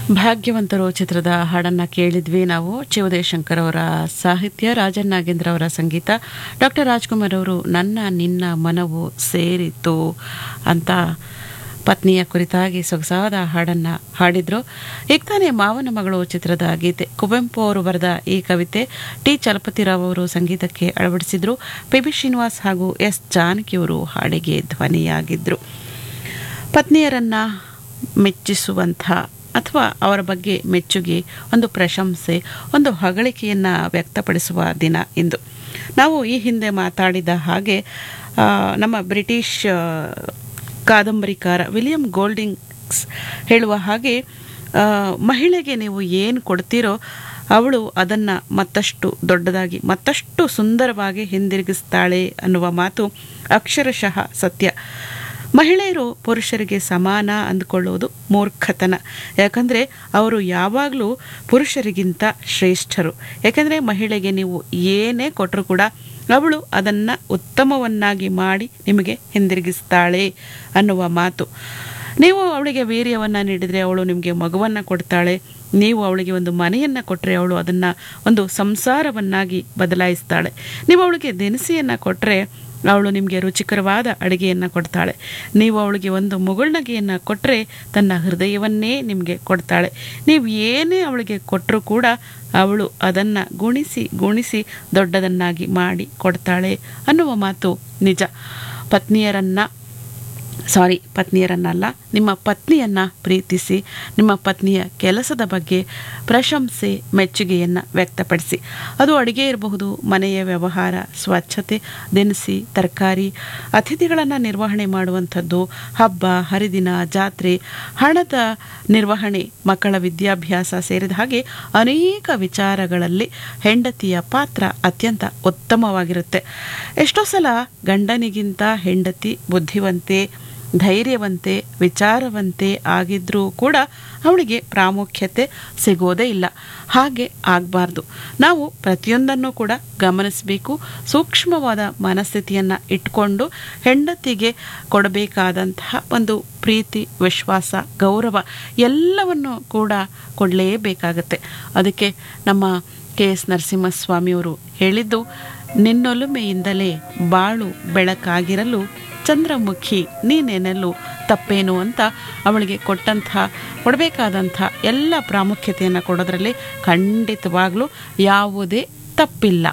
ಭಾಗ್ಯವಂತರು ಚಿತ್ರದ ಹಾಡನ್ನು ಕೇಳಿದ್ವಿ ನಾವು ಶಿವದೇಶಂಕರ್ ಅವರ ಸಾಹಿತ್ಯ ರಾಜನ್ ನಾಗೇಂದ್ರ ಅವರ ಸಂಗೀತ ಡಾಕ್ಟರ್ ರಾಜ್ಕುಮಾರ್ ಅವರು ನನ್ನ ನಿನ್ನ ಮನವು ಸೇರಿತು ಅಂತ ಪತ್ನಿಯ ಕುರಿತಾಗಿ ಸೊಗಸಾದ ಹಾಡನ್ನು ಹಾಡಿದ್ರು ಈಗ ತಾನೇ ಮಾವನ ಮಗಳು ಚಿತ್ರದ ಗೀತೆ ಕುವೆಂಪು ಅವರು ಬರೆದ ಈ ಕವಿತೆ ಟಿ ಚಲಪತಿರಾವ್ ಅವರು ಸಂಗೀತಕ್ಕೆ ಅಳವಡಿಸಿದ್ರು ಪಿ ಬಿ ಶ್ರೀನಿವಾಸ್ ಹಾಗೂ ಎಸ್ ಜಾನಕಿಯವರು ಹಾಡಿಗೆ ಧ್ವನಿಯಾಗಿದ್ದರು ಪತ್ನಿಯರನ್ನ ಮೆಚ್ಚಿಸುವಂಥ ಅಥವಾ ಅವರ ಬಗ್ಗೆ ಮೆಚ್ಚುಗೆ ಒಂದು ಪ್ರಶಂಸೆ ಒಂದು ಹೊಗಳಿಕೆಯನ್ನು ವ್ಯಕ್ತಪಡಿಸುವ ದಿನ ಇಂದು ನಾವು ಈ ಹಿಂದೆ ಮಾತಾಡಿದ ಹಾಗೆ ಆ, ನಮ್ಮ ಬ್ರಿಟಿಷ್ ಆ, ಕಾದಂಬರಿಕಾರ ವಿಲಿಯಂ ಗೋಲ್ಡಿಂಗ್ಸ್ ಹೇಳುವ ಹಾಗೆ ಆ, ಮಹಿಳೆಗೆ ನೀವು ಏನು ಕೊಡ್ತೀರೋ ಅವಳು ಅದನ್ನು ಮತ್ತಷ್ಟು ದೊಡ್ಡದಾಗಿ ಮತ್ತಷ್ಟು ಸುಂದರವಾಗಿ ಹಿಂದಿರುಗಿಸ್ತಾಳೆ ಅನ್ನುವ ಮಾತು ಅಕ್ಷರಶಃ ಸತ್ಯ ಮಹಿಳೆಯರು ಪುರುಷರಿಗೆ ಸಮಾನ ಅಂದುಕೊಳ್ಳುವುದು ಮೂರ್ಖತನ ಯಾಕಂದರೆ ಅವರು ಯಾವಾಗಲೂ ಪುರುಷರಿಗಿಂತ ಶ್ರೇಷ್ಠರು ಯಾಕಂದರೆ ಮಹಿಳೆಗೆ ನೀವು ಏನೇ ಕೊಟ್ಟರು ಕೂಡ ಅವಳು ಅದನ್ನು ಉತ್ತಮವನ್ನಾಗಿ ಮಾಡಿ ನಿಮಗೆ ಹಿಂದಿರುಗಿಸ್ತಾಳೆ ಅನ್ನುವ ಮಾತು ನೀವು ಅವಳಿಗೆ ವೀರ್ಯವನ್ನು ನೀಡಿದರೆ ಅವಳು ನಿಮಗೆ ಮಗುವನ್ನು ಕೊಡ್ತಾಳೆ ನೀವು ಅವಳಿಗೆ ಒಂದು ಮನೆಯನ್ನು ಕೊಟ್ಟರೆ ಅವಳು ಅದನ್ನು ಒಂದು ಸಂಸಾರವನ್ನಾಗಿ ಬದಲಾಯಿಸ್ತಾಳೆ ನೀವು ಅವಳಿಗೆ ದಿನಸಿಯನ್ನು ಕೊಟ್ಟರೆ ಅವಳು ನಿಮಗೆ ರುಚಿಕರವಾದ ಅಡುಗೆಯನ್ನು ಕೊಡ್ತಾಳೆ ನೀವು ಅವಳಿಗೆ ಒಂದು ಮುಗುಳ್ನಗೆಯನ್ನು ಕೊಟ್ಟರೆ ತನ್ನ ಹೃದಯವನ್ನೇ ನಿಮಗೆ ಕೊಡ್ತಾಳೆ ನೀವು ಏನೇ ಅವಳಿಗೆ ಕೊಟ್ಟರೂ ಕೂಡ ಅವಳು ಅದನ್ನು ಗುಣಿಸಿ ಗುಣಿಸಿ ದೊಡ್ಡದನ್ನಾಗಿ ಮಾಡಿ ಕೊಡ್ತಾಳೆ ಅನ್ನುವ ಮಾತು ನಿಜ ಪತ್ನಿಯರನ್ನು ಸಾರಿ ಪತ್ನಿಯರನ್ನಲ್ಲ ನಿಮ್ಮ ಪತ್ನಿಯನ್ನು ಪ್ರೀತಿಸಿ ನಿಮ್ಮ ಪತ್ನಿಯ ಕೆಲಸದ ಬಗ್ಗೆ ಪ್ರಶಂಸೆ ಮೆಚ್ಚುಗೆಯನ್ನು ವ್ಯಕ್ತಪಡಿಸಿ ಅದು ಅಡುಗೆ ಇರಬಹುದು ಮನೆಯ ವ್ಯವಹಾರ ಸ್ವಚ್ಛತೆ ದಿನಸಿ ತರಕಾರಿ ಅತಿಥಿಗಳನ್ನು ನಿರ್ವಹಣೆ ಮಾಡುವಂಥದ್ದು ಹಬ್ಬ ಹರಿದಿನ ಜಾತ್ರೆ ಹಣದ ನಿರ್ವಹಣೆ ಮಕ್ಕಳ ವಿದ್ಯಾಭ್ಯಾಸ ಸೇರಿದ ಹಾಗೆ ಅನೇಕ ವಿಚಾರಗಳಲ್ಲಿ ಹೆಂಡತಿಯ ಪಾತ್ರ ಅತ್ಯಂತ ಉತ್ತಮವಾಗಿರುತ್ತೆ ಎಷ್ಟೋ ಸಲ ಗಂಡನಿಗಿಂತ ಹೆಂಡತಿ ಬುದ್ಧಿವಂತೆ ಧೈರ್ಯವಂತೆ ವಿಚಾರವಂತೆ ಆಗಿದ್ರೂ ಕೂಡ ಅವಳಿಗೆ ಪ್ರಾಮುಖ್ಯತೆ ಸಿಗೋದೇ ಇಲ್ಲ ಹಾಗೆ ಆಗಬಾರ್ದು ನಾವು ಪ್ರತಿಯೊಂದನ್ನು ಕೂಡ ಗಮನಿಸಬೇಕು ಸೂಕ್ಷ್ಮವಾದ ಮನಸ್ಥಿತಿಯನ್ನು ಇಟ್ಕೊಂಡು ಹೆಂಡತಿಗೆ ಕೊಡಬೇಕಾದಂತಹ ಒಂದು ಪ್ರೀತಿ ವಿಶ್ವಾಸ ಗೌರವ ಎಲ್ಲವನ್ನು ಕೂಡ ಕೊಡಲೇಬೇಕಾಗತ್ತೆ ಅದಕ್ಕೆ ನಮ್ಮ ಕೆ ಎಸ್ ನರಸಿಂಹಸ್ವಾಮಿಯವರು ಹೇಳಿದ್ದು ನಿನ್ನೊಲುಮೆಯಿಂದಲೇ ಬಾಳು ಬೆಳಕಾಗಿರಲು ಚಂದ್ರಮುಖಿ ನೀನೆನಲು ತಪ್ಪೇನು ಅಂತ ಅವಳಿಗೆ ಕೊಟ್ಟಂಥ ಕೊಡಬೇಕಾದಂಥ ಎಲ್ಲ ಪ್ರಾಮುಖ್ಯತೆಯನ್ನು ಕೊಡೋದ್ರಲ್ಲಿ ಖಂಡಿತವಾಗ್ಲೂ ಯಾವುದೇ ತಪ್ಪಿಲ್ಲ